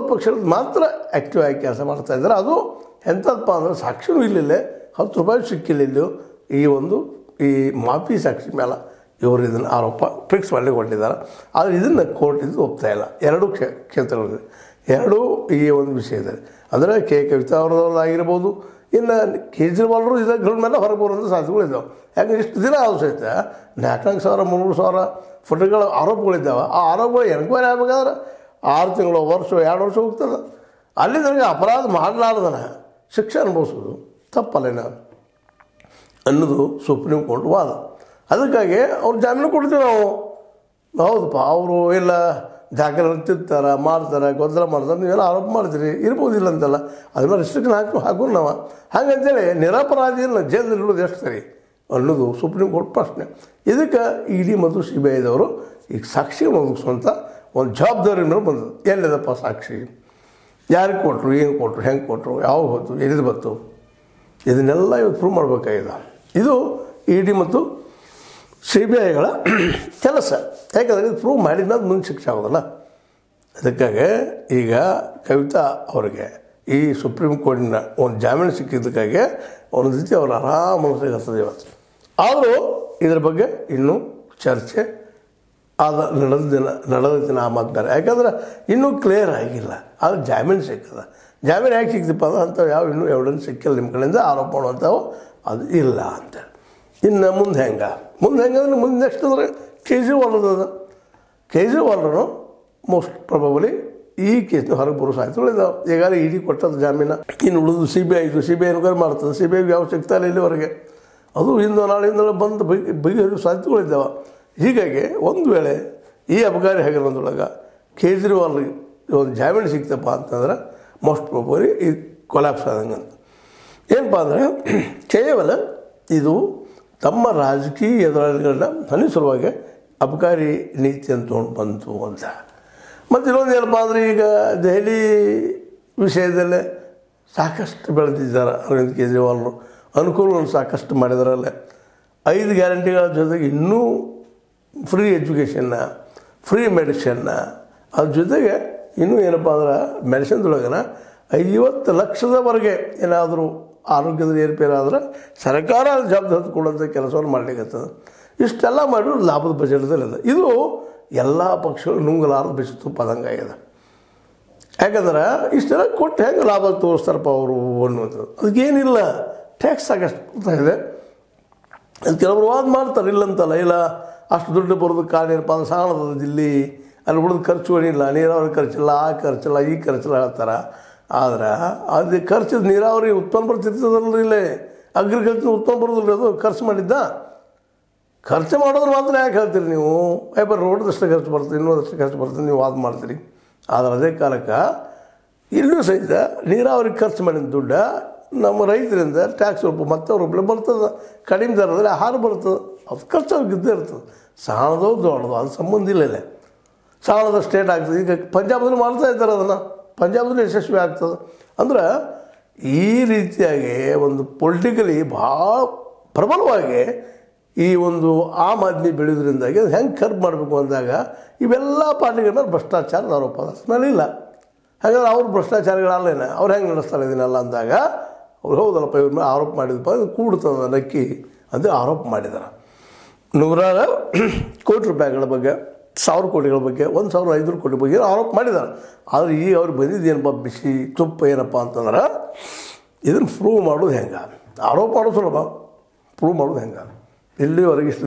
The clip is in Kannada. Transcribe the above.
ಪಕ್ಷದ ಮಾತ್ರ ಆ್ಯಕ್ಟಿವ್ ಆಗಿ ಕೆಲಸ ಮಾಡ್ತಾ ಇದ್ದಾರೆ ಅದು ಎಂಥದ್ದಪ್ಪ ಅಂದ್ರೆ ಸಾಕ್ಷಿನೂ ಇಲ್ಲಿಲ್ಲ ಹತ್ತು ರೂಪಾಯಿ ಸಿಕ್ಕಿಲ್ಲ ಇಲ್ಲೂ ಈ ಒಂದು ಈ ಮಾಫಿ ಸಾಕ್ಷಿ ಮೇಲೆ ಇವರು ಇದನ್ನು ಆರೋಪ ಫಿಕ್ಸ್ ಮಾಡಿಕೊಂಡಿದ್ದಾರೆ ಆದರೆ ಇದನ್ನು ಕೋರ್ಟ್ ಇದು ಒಪ್ತಾ ಇಲ್ಲ ಎರಡೂ ಕ್ಷೇ ಕ್ಷೇತ್ರಗಳಲ್ಲಿ ಎರಡೂ ಈ ಒಂದು ವಿಷಯದಲ್ಲಿ ಅಂದರೆ ಕೆ ಕವಿತಾ ಅವರದ್ದಾಗಿರ್ಬೋದು ಇನ್ನು ಕೇಜ್ರಿವಾಲ್ರು ಇದಗಳ ಮೇಲೆ ಹೊರಗೆ ಬರುವಂಥ ಸಾಧ್ಯತೆಗಳಿದ್ದಾವೆ ಯಾಕಂದ್ರೆ ಇಷ್ಟು ದಿನ ಆದ ಸಹಿತ ನಾಲ್ಕು ಸಾವಿರ ಮೂರು ಸಾವಿರ ಫೋಟೋಗಳ ಆರೋಪಗಳಿದ್ದಾವೆ ಆ ಆರೋಪಗಳು ಎನ್ಕ್ವೈರಿ ಆಗಬೇಕಾದ್ರೆ ಆರು ತಿಂಗಳು ವರ್ಷ ಎರಡು ವರ್ಷ ಹೋಗ್ತದೆ ಅಲ್ಲಿ ನನಗೆ ಅಪರಾಧ ಮಾಡಲಾರ್ದನ ಶಿಕ್ಷೆ ಅನುಭವಿಸೋದು ತಪ್ಪಲ್ಲೇನ ಅನ್ನೋದು ಸುಪ್ರೀಂ ಕೋರ್ಟ್ ವಾದ ಅದಕ್ಕಾಗಿ ಅವ್ರು ಜಾಮೀನು ಕೊಡ್ತೀವಿ ನಾವು ಹೌದಪ್ಪ ಅವರು ಎಲ್ಲ ದಾಖಲೆ ತಿಂತಾರೆ ಮಾಡ್ತಾರೆ ಗೊಂದಲ ಮಾಡ್ತಾರೆ ನೀವೆಲ್ಲ ಆರೋಪ ಮಾಡ್ತೀರಿ ಇರ್ಬೋದಿಲ್ಲ ಅಂತಲ್ಲ ಅದ್ರ ಮೇಲೆ ರಿಸ್ಟ್ರಿಕ್ಷನ್ ಹಾಕಿ ಹಾಕೋರು ನಾವು ಹಾಗಂತೇಳಿ ನಿರಪರಾಧಿಯನ್ನು ಜೈಲಲ್ಲಿ ಇಡೋದು ಎಷ್ಟು ಸರಿ ಅನ್ನೋದು ಸುಪ್ರೀಂ ಕೋರ್ಟ್ ಪ್ರಶ್ನೆ ಇದಕ್ಕೆ ಇ ಡಿ ಮತ್ತು ಸಿ ಬಿ ಐದವರು ಈಗ ಸಾಕ್ಷಿ ಒದಗಿಸುವಂಥ ಒಂದು ಜವಾಬ್ದಾರಿ ಮೇಲೆ ಬಂದದ್ದು ಎಲ್ಲಿದಪ್ಪ ಸಾಕ್ಷಿ ಯಾರಿಗೆ ಕೊಟ್ಟರು ಏನು ಕೊಟ್ಟರು ಹೆಂಗೆ ಕೊಟ್ಟರು ಯಾವಾಗ ಹೊತ್ತು ಎಲ್ಲಿದು ಬಂತು ಇದನ್ನೆಲ್ಲ ಇವತ್ತು ಪ್ರೂವ್ ಮಾಡಬೇಕಾಗಿದೆ ಇದು ಇ ಡಿ ಮತ್ತು ಸಿ ಬಿ ಐಗಳ ಕೆಲಸ ಯಾಕಂದರೆ ಇದು ಪ್ರೂವ್ ಮಾಡಿದ್ಮೇಲೆ ಮುಂದೆ ಶಿಕ್ಷೆ ಆಗೋದಲ್ಲ ಅದಕ್ಕಾಗಿ ಈಗ ಕವಿತಾ ಅವರಿಗೆ ಈ ಸುಪ್ರೀಂ ಕೋರ್ಟಿನ ಒಂದು ಜಾಮೀನು ಸಿಕ್ಕಿದ್ದಕ್ಕಾಗಿ ಒಂದು ರೀತಿ ಅವ್ರು ಆರಾಮ ಮನಸ್ಸಿಗೆ ಹತ್ತದೆ ಇವತ್ತು ಆದರೂ ಇದ್ರ ಬಗ್ಗೆ ಇನ್ನೂ ಚರ್ಚೆ ಆದ ನಡೆದ ದಿನ ನಡೆದ ನಾ ಮಾತು ಬೇರೆ ಯಾಕಂದ್ರೆ ಇನ್ನೂ ಕ್ಲಿಯರ್ ಆಗಿಲ್ಲ ಆದರೆ ಜಾಮೀನು ಸಿಕ್ಕದ ಜಾಮೀನು ಯಾಕೆ ಸಿಕ್ತಪ್ಪ ಅಂದ್ರೆ ಅಂಥವು ಯಾವ ಇನ್ನೂ ಎವಿಡೆನ್ಸ್ ಸಿಕ್ಕಿಲ್ಲ ನಿಮ್ಮ ಕಡೆಯಿಂದ ಆರೋಪ ಮಾಡುವಂಥವು ಅದು ಇಲ್ಲ ಅಂತೇಳಿ ಇನ್ನು ಮುಂದೆ ಹೆಂಗೆ ಮುಂದೆ ಹೆಂಗೆ ಅಂದ್ರೆ ಮುಂದೆ ನೆಕ್ಸ್ಟ್ ಅಂದ್ರೆ ಕೇಜ್ರಿವಾಲ್ದು ಕೇಜ್ರಿವಾಲ್ರು ಮೋಸ್ಟ್ ಪ್ರಾಬಬಲಿ ಈ ಕೇಸ್ನ ಹೊರಗೆ ಬರೋ ಸಾಧ್ಯತೆಗಳಿದ್ದಾವೆ ಈಗಾಗಲೇ ಇಡಿ ಕೊಟ್ಟದ್ದು ಜಾಮೀನು ಇನ್ನು ಉಳಿದು ಸಿ ಬಿ ಐದು ಸಿ ಬಿ ಐ ಎನ್ಕ್ವೈರಿ ಮಾಡ್ತದೆ ಸಿ ಬಿ ಐಗೆ ಯಾವ ಸಿಗ್ತಾ ಇಲ್ಲ ಇಲ್ಲಿವರೆಗೆ ಅದು ಇಂದು ನಾಳೆಯಿಂದ ಬಂದು ಬಗೆ ಬಗೆಹರಿಯುವ ಸಾಧ್ಯತೆಗಳಿದ್ದಾವೆ ಹೀಗಾಗಿ ಒಂದು ವೇಳೆ ಈ ಅಬಕಾರಿ ಹಗರಣದೊಳಗೆ ಕೇಜ್ರಿವಾಲ್ಗೆ ಒಂದು ಜಾಮೀನು ಸಿಕ್ತಪ್ಪ ಅಂತಂದ್ರೆ ಮೋಸ್ಟ್ ಪ್ರಾಬಲಿ ಈ ಕೊಲಾಪ್ಸ್ ಆದಂಗೆ ಅಂತ ಏನಪ್ಪ ಅಂದರೆ ಕೇವಲ ಇದು ತಮ್ಮ ರಾಜಕೀಯ ಎದುರಾಳಿಗಳನ್ನ ಹನಿ ಸಲುವಾಗಿ ಅಬಕಾರಿ ನೀತಿಯನ್ನು ತೊಗೊಂಡು ಬಂತು ಅಂತ ಮತ್ತು ಇನ್ನೊಂದು ಏನಪ್ಪ ಅಂದರೆ ಈಗ ದೆಹಲಿ ವಿಷಯದಲ್ಲೇ ಸಾಕಷ್ಟು ಬೆಳೆದಿದ್ದಾರೆ ಅರವಿಂದ್ ಕೇಜ್ರಿವಾಲ್ರು ಅನುಕೂಲವನ್ನು ಸಾಕಷ್ಟು ಮಾಡಿದಾರಲ್ಲ ಐದು ಗ್ಯಾರಂಟಿಗಳ ಜೊತೆಗೆ ಇನ್ನೂ ಫ್ರೀ ಎಜುಕೇಷನ್ನ ಫ್ರೀ ಮೆಡಿಷನ್ನ ಅದ್ರ ಜೊತೆಗೆ ಇನ್ನೂ ಏನಪ್ಪ ಅಂದ್ರೆ ಮೆಡಿಸಿನ್ದೊಳಗನ ಐವತ್ತು ಲಕ್ಷದವರೆಗೆ ಏನಾದರೂ ಆರೋಗ್ಯದ ಏರ್ಪೇರಾದ್ರೆ ಸರ್ಕಾರ ಜವಾಬ್ದಾರಿ ಕೊಡುವಂಥ ಕೆಲಸವನ್ನು ಮಾಡಲಿಕ್ಕತ್ತದ ಇಷ್ಟೆಲ್ಲ ಮಾಡಿದ್ರು ಲಾಭದ ಬಜೆಟ್ದಲ್ಲಿದೆ ಇದು ಎಲ್ಲ ಪಕ್ಷಗಳು ನುಂಗಲಾರದ ಬಿಸಿ ತುಪ್ಪದಂಗೆ ಆಗಿದೆ ಯಾಕಂದ್ರೆ ಇಷ್ಟೆಲ್ಲ ಕೊಟ್ಟು ಹೆಂಗೆ ಲಾಭ ತೋರಿಸ್ತಾರಪ್ಪ ಅವರು ಅನ್ನುವಂಥದ್ದು ಅದಕ್ಕೇನಿಲ್ಲ ಟ್ಯಾಕ್ಸ್ ಸಾಕಷ್ಟು ಬರ್ತಾ ಇದೆ ಅದು ಕೆಲವರು ವಾದ ಮಾಡ್ತಾರೆ ಇಲ್ಲಂತಲ್ಲ ಇಲ್ಲ ಅಷ್ಟು ದುಡ್ಡು ಬರೋದು ಕಾರಣ ಏನಪ್ಪ ಅಂದ್ರೆ ಸಾಣದ ಇಲ್ಲಿ ಅಲ್ಲಿ ಉಳಿದ ಖರ್ಚುಗಳಿಲ್ಲ ನೀರಾವರಿ ಖರ್ಚಿಲ್ಲ ಆ ಖರ್ಚಿಲ್ಲ ಈ ಖರ್ಚಿಲ್ಲ ಹೇಳ್ತಾರೆ ಆದ್ರೆ ಅದು ಖರ್ಚು ನೀರಾವರಿ ಉತ್ಪನ್ನ ಬರ್ತಿರ್ತದಲ್ರಿ ಇಲ್ಲೇ ಅಗ್ರಿಕಲ್ಚರ್ ಉತ್ಪನ್ನ ಬರೋದಿಲ್ಲ ಅದು ಖರ್ಚು ಮಾಡಿದ್ದ ಖರ್ಚು ಮಾಡೋದ್ರ ಮಾತ್ರ ಯಾಕೆ ಹೇಳ್ತೀರಿ ನೀವು ಏಪ ರೋಡ್ದಷ್ಟು ಖರ್ಚು ಬರ್ತದೆ ಇನ್ನೊಂದಷ್ಟು ಖರ್ಚು ಬರ್ತದೆ ನೀವು ವಾದ ಮಾಡ್ತೀರಿ ಆದರೆ ಅದೇ ಕಾಲಕ್ಕೆ ಇಲ್ಲೂ ಸಹಿತ ನೀರಾವರಿ ಖರ್ಚು ಮಾಡಿದ ದುಡ್ಡು ನಮ್ಮ ರೈತರಿಂದ ಟ್ಯಾಕ್ಸ್ ರೂಪ ಮತ್ತೆ ರೂಪಾಯಿ ಬರ್ತದೆ ಕಡಿಮೆ ದರದಲ್ಲಿ ಆಹಾರ ಬರ್ತದೆ ಅದು ಖರ್ಚು ಅವ್ರಿಗೆ ಇದ್ದೇ ಇರ್ತದೆ ಸಾಣದೋ ದೊಡ್ಡದು ಅದು ಸಂಬಂಧ ಇಲ್ಲ ಇಲ್ಲಿ. ಸಾಲದ ಸ್ಟೇಟ್ ಆಗ್ತದೆ ಈಗ ಪಂಜಾಬದಲ್ಲಿ ಮಾಡ್ತಾ ಇದ್ದಾರೆ ಅದನ್ನು ಪಂಜಾಬದಲ್ಲಿ ಯಶಸ್ವಿ ಆಗ್ತದೆ ಅಂದ್ರೆ ಈ ರೀತಿಯಾಗಿ ಒಂದು ಪೊಲಿಟಿಕಲಿ ಭಾಳ ಪ್ರಬಲವಾಗಿ ಈ ಒಂದು ಆಮ್ ಆದ್ಮಿ ಬೆಳೆಯೋದ್ರಿಂದಾಗಿ ಅದು ಹೆಂಗೆ ಕರ್ಬ್ ಮಾಡಬೇಕು ಅಂದಾಗ ಇವೆಲ್ಲ ಪಾರ್ಟಿಗಳ ಮೇಲೆ ಭ್ರಷ್ಟಾಚಾರದ ಆರೋಪ ಅದ್ರ ಮೇಲೆ ಇಲ್ಲ ಹಾಗಾದ್ರೆ ಅವ್ರು ಭ್ರಷ್ಟಾಚಾರಗಳಲ್ಲೇನ ಅವ್ರು ಹೆಂಗೆ ನಡೆಸ್ತಾರೆ ಇದನ್ನೆಲ್ಲ ಅಂದಾಗ ಅವ್ರು ಹೌದಲ್ಲಪ್ಪ ಇವ್ರ ಮೇಲೆ ಆರೋಪ ಮಾಡಿದಪ್ಪ ಇದು ಕೂಡ್ತದ ನಕ್ಕಿ ಅಂತ ಆರೋಪ ಮಾಡಿದ್ದಾರೆ ನೂರಾರು ಕೋಟಿ ರೂಪಾಯಿಗಳ ಬಗ್ಗೆ ಸಾವಿರ ಕೋಟಿಗಳ ಬಗ್ಗೆ ಒಂದು ಸಾವಿರದ ಐನೂರು ಕೋಟಿ ಬಗ್ಗೆ ಆರೋಪ ಮಾಡಿದ್ದಾರೆ ಆದರೆ ಈಗ ಅವ್ರಿಗೆ ಬಂದಿದ್ದು ಏನಪ್ಪ ಬಿಸಿ ತುಪ್ಪ ಏನಪ್ಪ ಅಂತಂದ್ರೆ ಇದನ್ನು ಪ್ರೂವ್ ಮಾಡೋದು ಹೆಂಗೆ ಆರೋಪ ಮಾಡೋದು ಸುಲಭ ಪ್ರೂವ್ ಮಾಡೋದು ಹೆಂಗೆ ಇಲ್ಲಿವರೆಗೆ ಇಷ್ಟು